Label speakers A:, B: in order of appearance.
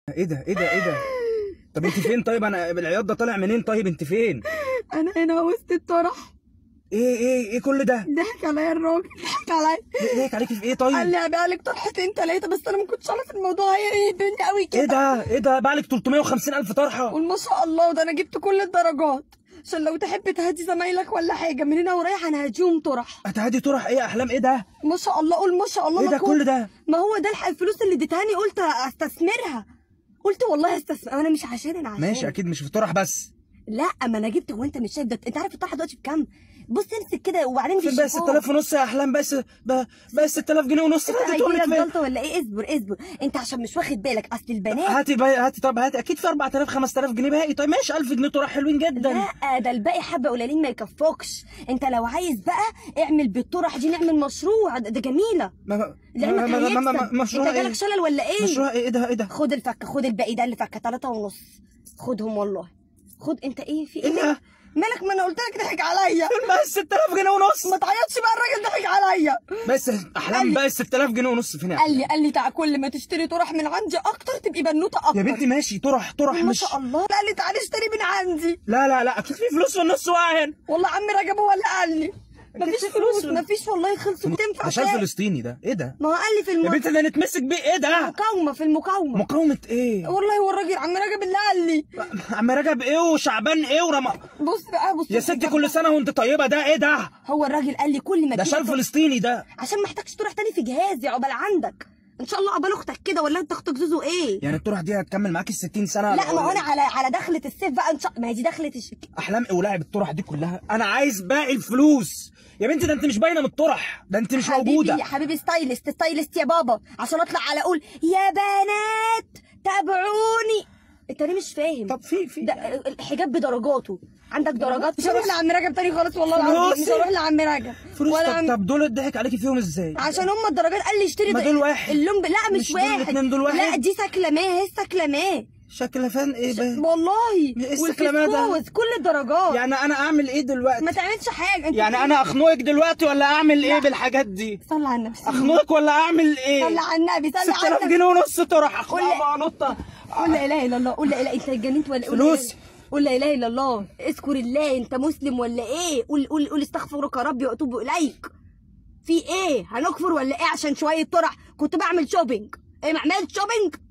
A: ايه ده ايه ده ايه ده طب انت فين طيب انا العياط ده طالع منين طيب انت فين
B: انا هنا وسط الطرح
A: ايه ايه ايه كل ده
B: ضحك عليا الراجل ضحك عليا
A: ليه ليه عليكي في ايه
B: قال
A: طيب
B: لي هبيع لك طرحتين تلاته بس انا ما كنتش عارف الموضوع هي بنت قوي كده
A: ايه ده ايه ده باعلك 350 الف طرحه
B: قول ما شاء الله ده انا جبت كل الدرجات عشان لو تحب تهدي زمايلك ولا حاجه من هنا ورايح انا هديهم طرح
A: هتهدي طرح ايه احلام ايه ده
B: ما شاء الله قول ما شاء الله
A: ايه
B: ما
A: ده
B: كنت-
A: كل ده
B: ما هو ده الح- الفلوس اللي اديتهاني قلت استثمرها قلت والله استثمر انا مش عشان انا عشان
A: ماشي اكيد مش في طرح بس
B: لا ما انا جبت هو انت مش شايف ده انت عارف الطرحه دلوقتي بكام بص امسك كده وبعدين
A: فين بقى 6000 ونص يا احلام بس بقى بقى 6000 جنيه ونص
B: انت
A: هاتيهم لك
B: هيجيلك
A: فين
B: جلطه ولا ايه اصبر اصبر انت عشان مش واخد بالك اصل البنات
A: هاتي بقى هاتي طب هاتي اكيد في 4000 5000 جنيه باقي طيب ماشي 1000 جنيه طرح حلوين جدا
B: لا ده الباقي حبه قليلين ما يكفوكش انت لو عايز بقى اعمل بالطرح دي نعمل مشروع ده, ده جميله
A: ما ما
B: لعلمك
A: ما- ما- ما- ما-
B: هيكسب
A: مشروع
B: انت
A: ايه
B: جالك شلل ولا ايه
A: مشروع ايه ايه ده ايه ده
B: خد الفكه خد الباقي ده اللي فكه ثلاثة ونص خدهم والله خد انت ايه في
A: ايه
B: ايه
A: ده؟
B: مالك ما انا قلت لك ضحك عليا
A: فين بقى 6000 جنيه ونص
B: ما تعيطش بقى الراجل ضحك عليا
A: بس
B: قال
A: احلام
B: لي-
A: بقى 6000 جنيه ونص فين يا
B: قال
A: أحلام؟
B: لي قال لي تعالى كل ما تشتري طرح من عندي اكتر تبقي بنوته اكتر
A: يا بنتي ماشي طرح طرح
B: ما
A: مش
B: شاء الله قال لي تعالي اشتري من عندي
A: لا لا لا اكيد في فلوس في النص واقع هنا
B: والله عمي رجب هو اللي قال لي مفيش
A: في
B: فلوس
A: فلوس.
B: مفيش والله خلصوا تنفع
A: ده شال
B: تاني.
A: فلسطيني ده ايه ده
B: ما هو قال لي في
A: يا
B: الم...
A: بنتي ده نتمسك بيه ايه ده
B: المقاومه في المقاومه
A: مقاومة ايه
B: والله هو الراجل عم رجب اللي قال لي
A: عم رجب ايه وشعبان ايه ورما
B: بص بقى بص
A: يا ستي كل سنة وانت طيبة ده ايه ده
B: هو الراجل قال لي كل ما
A: ده
B: تيجي
A: شال
B: تروح-
A: فلسطيني ده
B: عشان ما احتاجش تروح تاني في جهازي عقبال عندك ان شاء الله عقبال اختك كده ولا انت اختك زوزو ايه
A: يعني الطرح دي هتكمل معاكي ال 60 سنة
B: لا ما هو انا على على دخلة الصيف بقى ان شاء ما هي دي دخلة الش...
A: احلام ايه ولاعب الطرح دي كلها انا عايز باقي الفلوس يا بنتي ده انت مش باينه من الطرح ده انت مش
B: حبيبي
A: موجوده
B: يا حبيبي ستايلست ستايلست يا بابا عشان اطلع على اقول يا بنات تابعوني انت ليه مش فاهم
A: طب في في
B: ده الحجاب بدرجاته عندك درجات مش هروح لعم رجب تاني خالص والله العظيم مش
A: فلوسي.
B: هروح لعم رجب
A: فلوس
B: ولا
A: طب,
B: عم...
A: طب دول اتضحك عليكي فيهم ازاي
B: عشان هم الدرجات قال لي اشتري
A: ما
B: ده-
A: دول واحد.
B: اللون ب... لا مش,
A: مش دول
B: واحد
A: الاتنين دول واحد؟
B: لا دي سكلماه هي سكلماه
A: شكل فان ايه بقى
B: والله
A: إيه السكلماه ده؟
B: والفسكوز كل الدرجات
A: يعني انا اعمل ايه دلوقتي
B: ما تعملش حاجه انت
A: يعني انا اخنقك دلوقتي ولا اعمل ايه بالحاجات دي
B: صلي على النبي
A: اخنقك ولا اعمل ايه
B: صلي على النبي صلي على
A: 6000
B: النبي
A: جنيه ونص طرح
B: قول
A: اخنقها بقى نطه
B: قول لا اله الا الله قول لا اله انت اتجننت ولا قول لا
A: فلوس.
B: إله- قول لا اله الا الله اذكر الله انت مسلم ولا ايه قول قول قول استغفرك يا ربي واتوب اليك في ايه هنكفر ولا ايه عشان شويه طرح كنت بعمل شوبينج ايه ما عملت شوبينج